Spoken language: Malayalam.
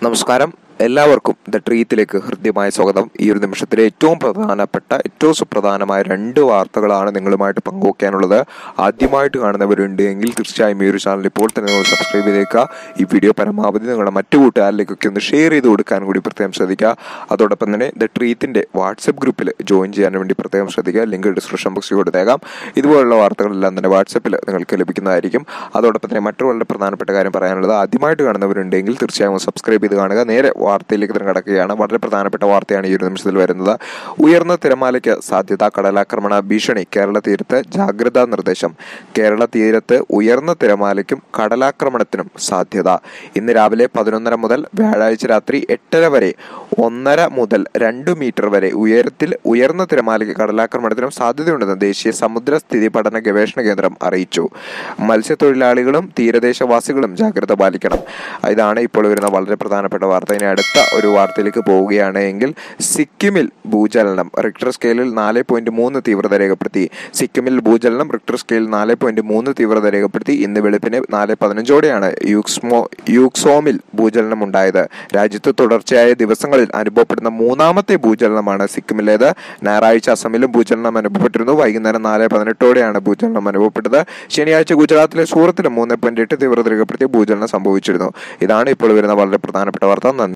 നമസ്കാരം എല്ലാവർക്കും ദ ട്രീത്തിലേക്ക് ഹൃദ്യമായ സ്വാഗതം ഈ ഒരു നിമിഷത്തിലെ ഏറ്റവും പ്രധാനപ്പെട്ട ഏറ്റവും സുപ്രധാനമായ രണ്ട് വാർത്തകളാണ് നിങ്ങളുമായിട്ട് പങ്കുവയ്ക്കാനുള്ളത് ആദ്യമായിട്ട് കാണുന്നവരുണ്ട് എങ്കിൽ തീർച്ചയായും ഈ ഒരു ചാനൽ ഇപ്പോൾ തന്നെ നിങ്ങൾ സബ്സ്ക്രൈബ് ചെയ്തേക്കുക ഈ വീഡിയോ പരമാവധി നിങ്ങളുടെ മറ്റു കൂട്ടുകാരിലേക്കൊക്കെ ഒന്ന് ഷെയർ ചെയ്ത് കൊടുക്കാൻ കൂടി പ്രത്യേകം ശ്രദ്ധിക്കുക അതോടൊപ്പം തന്നെ ദ ട്രീത്തിൻ്റെ വാട്സപ്പ് ഗ്രൂപ്പിൽ ജോയിൻ ചെയ്യാൻ വേണ്ടി പ്രത്യേകം ശ്രദ്ധിക്കുക ലിങ്ക് ഡിസ്ക്രിപ്ഷൻ ബോക്സിൽ കൊടുത്തേക്കാം ഇതുപോലുള്ള വാർത്തകളെല്ലാം തന്നെ വാട്സപ്പിൽ നിങ്ങൾക്ക് ലഭിക്കുന്നതായിരിക്കും അതോടൊപ്പം തന്നെ മറ്റൊരു വളരെ പ്രധാനപ്പെട്ട കാര്യം പറയാനുള്ളത് ആദ്യമായിട്ട് കാണുന്നവരുണ്ടെങ്കിൽ തീർച്ചയായും സബ്സ്ക്രൈബ് ചെയ്ത് കാണുക നേരെ വാർത്തയിലേക്ക് തന്നെ കിടക്കുകയാണ് വളരെ പ്രധാനപ്പെട്ട വാർത്തയാണ് ഈ ഒരു നിമിഷത്തിൽ വരുന്നത് ഉയർന്ന തിരമാലയ്ക്ക് സാധ്യത കടലാക്രമണ ഭീഷണി കേരള തീരത്ത് ജാഗ്രതാ നിർദ്ദേശം കേരള തീരത്ത് ഉയർന്ന തിരമാലയ്ക്കും കടലാക്രമണത്തിനും സാധ്യത ഇന്ന് രാവിലെ പതിനൊന്നര മുതൽ വ്യാഴാഴ്ച രാത്രി എട്ടര വരെ ഒന്നര മുതൽ രണ്ട് മീറ്റർ വരെ ഉയരത്തിൽ ഉയർന്ന തിരമാലയ്ക്ക് കടലാക്രമണത്തിനും സാധ്യതയുണ്ടെന്ന് ദേശീയ സമുദ്ര സ്ഥിതി പഠന ഗവേഷണ കേന്ദ്രം അറിയിച്ചു മത്സ്യത്തൊഴിലാളികളും തീരദേശവാസികളും ജാഗ്രത പാലിക്കണം ഇതാണ് ഇപ്പോൾ വരുന്ന വളരെ പ്രധാനപ്പെട്ട വാർത്ത ഇനി അടുത്ത ഒരു വാർത്തയിലേക്ക് പോവുകയാണ് എങ്കിൽ സിക്കിമിൽ ഭൂചലനം റിക്ടർ സ്കെയിലിൽ നാല് പോയിന്റ് മൂന്ന് തീവ്രത രേഖപ്പെടുത്തി സിക്കിമിൽ ഭൂചലനം റിക്ടർ സ്കെയിലിൽ നാല് പോയിന്റ് മൂന്ന് തീവ്രത രേഖപ്പെടുത്തി ഇന്ന് വെളുപ്പിന് നാല് പതിനഞ്ചോടെയാണ് യൂക്സ്മോ യൂക്സോമിൽ ഭൂചലനം ഉണ്ടായത് രാജ്യത്ത് തുടർച്ചയായ ദിവസങ്ങളിൽ അനുഭവപ്പെടുന്ന മൂന്നാമത്തെ ഭൂചലനമാണ് സിക്കിമിലേത് ഞായറാഴ്ച അസമിലും ഭൂചലനം അനുഭവപ്പെട്ടിരുന്നു വൈകുന്നേരം നാല് പതിനെട്ടോടെയാണ് ഭൂചലനം അനുഭവപ്പെട്ടത് ശനിയാഴ്ച ഗുജറാത്തിലെ സൂറത്തിലും മൂന്ന് പോയിന്റ് എട്ട് തീവ്രത രേഖപ്പെടുത്തിയ ഭൂചലനം സംഭവിച്ചിരുന്നു ഇതാണ് ഇപ്പോൾ വരുന്ന വളരെ പ്രധാനപ്പെട്ട വാർത്ത നന്ദി